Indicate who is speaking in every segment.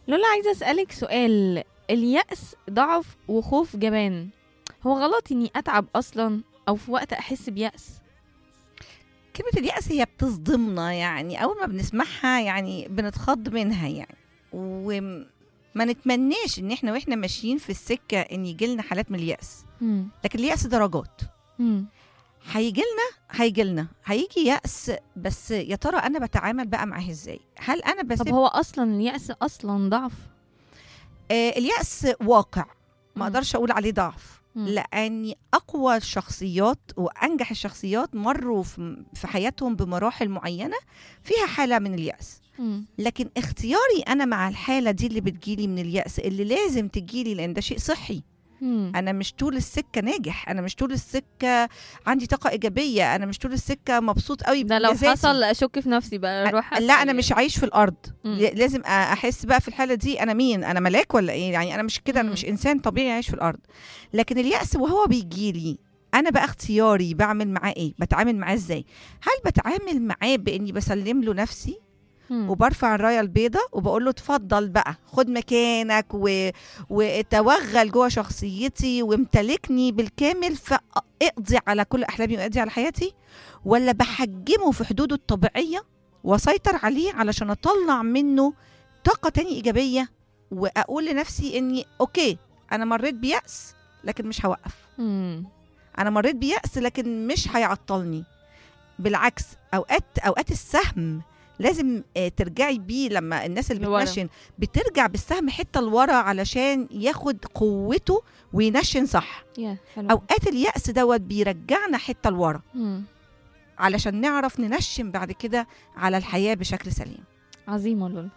Speaker 1: لولا عايزة أسألك سؤال اليأس ضعف وخوف جبان هو غلط إني أتعب أصلا أو في وقت أحس بيأس
Speaker 2: كلمة اليأس هي بتصدمنا يعني أول ما بنسمعها يعني بنتخض منها يعني وما نتمناش إن إحنا وإحنا ماشيين في السكة إن يجيلنا حالات من اليأس
Speaker 1: مم.
Speaker 2: لكن اليأس درجات
Speaker 1: مم.
Speaker 2: هيجيلنا هيجيلنا هيجي يأس بس يا ترى أنا بتعامل بقى معاه إزاي هل أنا
Speaker 1: طب
Speaker 2: بسيب
Speaker 1: هو أصلا اليأس أصلا ضعف
Speaker 2: آه اليأس واقع
Speaker 1: مم.
Speaker 2: ما أقدرش أقول عليه ضعف
Speaker 1: مم.
Speaker 2: لاني اقوى الشخصيات وانجح الشخصيات مروا في في حياتهم بمراحل معينه فيها حاله من الياس
Speaker 1: مم.
Speaker 2: لكن اختياري انا مع الحاله دي اللي بتجيلي من الياس اللي لازم تجيلي لان ده شيء صحي
Speaker 1: مم.
Speaker 2: انا مش طول السكه ناجح انا مش طول السكه عندي طاقه ايجابيه انا مش طول السكه مبسوط قوي
Speaker 1: ده لو
Speaker 2: بمزاجي.
Speaker 1: حصل أشك في نفسي بقى أروح
Speaker 2: لا
Speaker 1: أسأل
Speaker 2: انا
Speaker 1: يعني.
Speaker 2: مش عايش في الارض
Speaker 1: مم.
Speaker 2: ل- لازم أ- احس بقى في الحاله دي انا مين انا ملاك ولا ايه يعني انا مش كده انا
Speaker 1: مم.
Speaker 2: مش انسان طبيعي عايش في الارض لكن الياس وهو بيجيلي انا بقى اختياري بعمل معاه ايه بتعامل معاه ازاي هل بتعامل معاه باني بسلم له نفسي
Speaker 1: مم.
Speaker 2: وبرفع الرايه البيضاء وبقول له اتفضل بقى خد مكانك و... وتوغل جوه شخصيتي وامتلكني بالكامل فاقضي على كل احلامي واقضي على حياتي ولا بحجمه في حدوده الطبيعيه واسيطر عليه علشان اطلع منه طاقه تاني ايجابيه واقول لنفسي اني اوكي انا مريت بيأس لكن مش هوقف
Speaker 1: مم.
Speaker 2: انا مريت بيأس لكن مش هيعطلني بالعكس اوقات اوقات السهم لازم آه، ترجعي بيه لما الناس اللي
Speaker 1: لورا.
Speaker 2: بتنشن بترجع بالسهم حته لورا علشان ياخد قوته وينشن صح
Speaker 1: يا حلو
Speaker 2: اوقات اليأس دوت بيرجعنا حته لورا
Speaker 1: مم.
Speaker 2: علشان نعرف ننشن بعد كده على الحياه بشكل سليم
Speaker 1: عظيمة لولا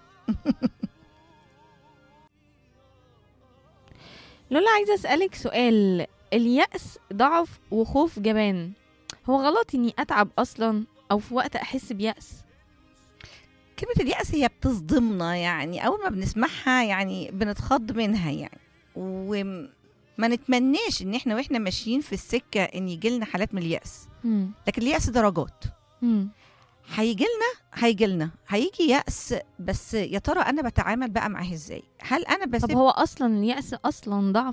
Speaker 1: لولا عايزة أسألك سؤال اليأس ضعف وخوف جبان هو غلط إني أتعب أصلا أو في وقت أحس بيأس
Speaker 2: كلمه اليأس هي بتصدمنا يعني اول ما بنسمعها يعني بنتخض منها يعني وما نتمناش ان احنا واحنا ماشيين في السكه ان يجيلنا حالات من اليأس
Speaker 1: مم.
Speaker 2: لكن اليأس درجات
Speaker 1: مم.
Speaker 2: هيجيلنا هيجيلنا هيجي يأس بس يا ترى انا بتعامل بقى معاه ازاي هل انا
Speaker 1: طب
Speaker 2: بسيب
Speaker 1: هو أصلا اليأس أصلا ضعف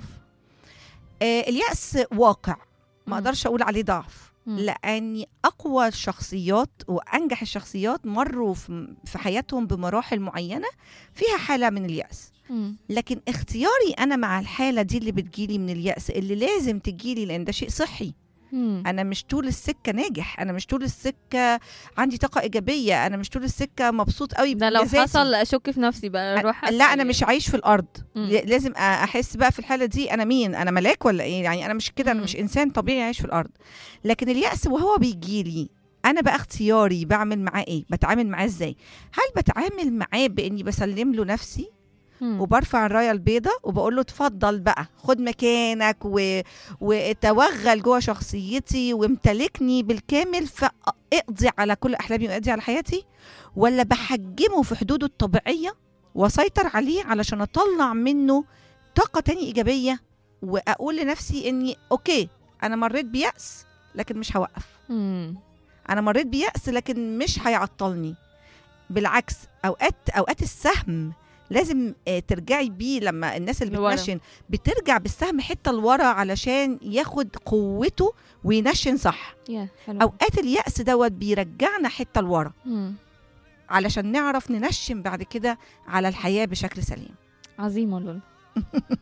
Speaker 2: آه اليأس واقع ما
Speaker 1: مم.
Speaker 2: اقدرش اقول عليه ضعف
Speaker 1: مم.
Speaker 2: لاني اقوى الشخصيات وانجح الشخصيات مروا في في حياتهم بمراحل معينه فيها حاله من اليأس
Speaker 1: مم.
Speaker 2: لكن اختياري انا مع الحاله دي اللي بتجيلي من اليأس اللي لازم تجيلي لان ده شيء صحي
Speaker 1: مم.
Speaker 2: انا مش طول السكه ناجح انا مش طول السكه عندي طاقه ايجابيه انا مش طول السكه مبسوط قوي
Speaker 1: ده لو
Speaker 2: بمزاجي.
Speaker 1: حصل أشك في نفسي بقى أروح
Speaker 2: لا
Speaker 1: أسأل
Speaker 2: انا
Speaker 1: يعني.
Speaker 2: مش عايش في الارض
Speaker 1: مم.
Speaker 2: ل- لازم أ- احس بقى في الحاله دي انا مين انا ملاك ولا ايه يعني انا مش كده انا
Speaker 1: مم.
Speaker 2: مش انسان طبيعي عايش في الارض لكن اليأس وهو بيجيلي انا بقى اختياري بعمل معاه ايه بتعامل معاه ازاي هل بتعامل معاه باني بسلم له نفسي
Speaker 1: مم.
Speaker 2: وبرفع الرايه البيضاء وبقول له اتفضل بقى خد مكانك و... وتوغل جوه شخصيتي وامتلكني بالكامل فاقضي على كل احلامي واقضي على حياتي ولا بحجمه في حدوده الطبيعيه واسيطر عليه علشان اطلع منه طاقه تاني ايجابيه واقول لنفسي اني اوكي انا مريت بيأس لكن مش هوقف
Speaker 1: مم.
Speaker 2: انا مريت بيأس لكن مش هيعطلني بالعكس اوقات اوقات السهم لازم آه، ترجعي بيه لما الناس اللي
Speaker 1: لورا.
Speaker 2: بتنشن بترجع بالسهم حته لورا علشان ياخد قوته وينشن صح
Speaker 1: يا حلو
Speaker 2: اوقات اليأس دوت بيرجعنا حته لورا
Speaker 1: مم.
Speaker 2: علشان نعرف ننشن بعد كده على الحياه بشكل سليم
Speaker 1: عظيمة لولا